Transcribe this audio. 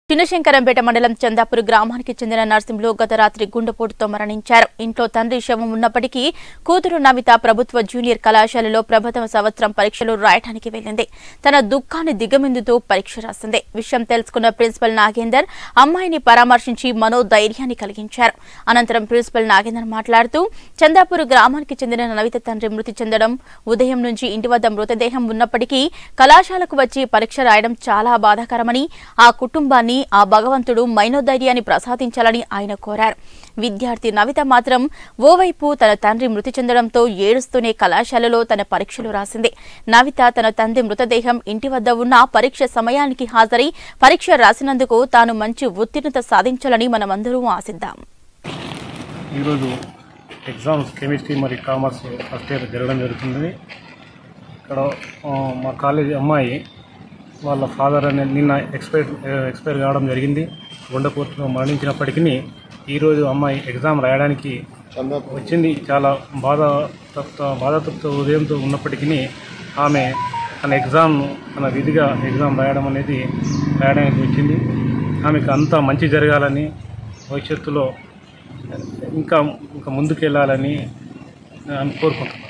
చిన్నశంకరంపేట మండలం చందాపూర్ గ్రామానికి చెందిన నర్సింహులు గత రాత్రి గుండెపోటుతో మరణించారు ఇంట్లో తండ్రి శవం ఉన్నప్పటికీ కూతురు నమిత ప్రభుత్వ జూనియర్ కళాశాలలో ప్రథమ సంవత్సరం పరీక్షలు రాయడానికి వెళ్లింది తన దుఃఖాన్ని దిగమిందుతూ పరీక్ష రాసింది విషయం తెలుసుకున్న ప్రిన్సిపల్ నాగేందర్ అమ్మాయిని పరామర్శించి మనోధైర్యాన్ని కలిగించారు అనంతరం ప్రిన్సిపల్ నాగేందర్ మాట్లాడుతూ చందాపూర్ గ్రామానికి చెందిన నవిత తండ్రి మృతి చెందడం ఉదయం నుంచి ఇంటి వద్ద మృతదేహం ఉన్నప్పటికీ కళాశాలకు వచ్చి పరీక్ష రాయడం చాలా బాధాకరమని ఆ కుటుంబాన్ని ఆ భగవంతుడు మైనోధైర్యాన్ని ప్రసాదించాలని ఆయన కోరారు విద్యార్థి నవిత మాత్రం ఓవైపు తన తండ్రి మృతి చెందడంతో ఏడుస్తూనే కళాశాలలో తన పరీక్షలు రాసింది నవిత తన తండ్రి మృతదేహం ఇంటి వద్ద ఉన్న పరీక్ష సమయానికి హాజరై పరీక్ష రాసినందుకు తాను మంచి ఉత్తీర్ణత సాధించాలని మనమందరం ఆశిద్దాం ఈరోజు ఎగ్జామ్స్ కెమిస్ట్రీ మరియు కామర్స్ ఫస్ట్ ఇయర్ జరగడం జరుగుతుంది ఇక్కడ ఆ, మా కాలేజీ అమ్మాయి వాళ్ళ ఫాదర్ అనే నిన్న ఎక్స్పైర్ ఎక్స్పైర్ కావడం జరిగింది గుండెపోటుతో మరణించినప్పటికీ ఈరోజు అమ్మాయి ఎగ్జామ్ రాయడానికి వచ్చింది చాలా బాధ తప్త బాధతప్త ఉదయంతో ఉన్నప్పటికీ ఆమె తన ఎగ్జామ్ను తన విధిగా ఎగ్జామ్ రాయడం అనేది రాయడానికి వచ్చింది ఆమెకు అంతా మంచి జరగాలని భవిష్యత్తులో ఇంకా ఇంకా ముందుకు వెళ్ళాలని నేను కోరుకుంటున్నాను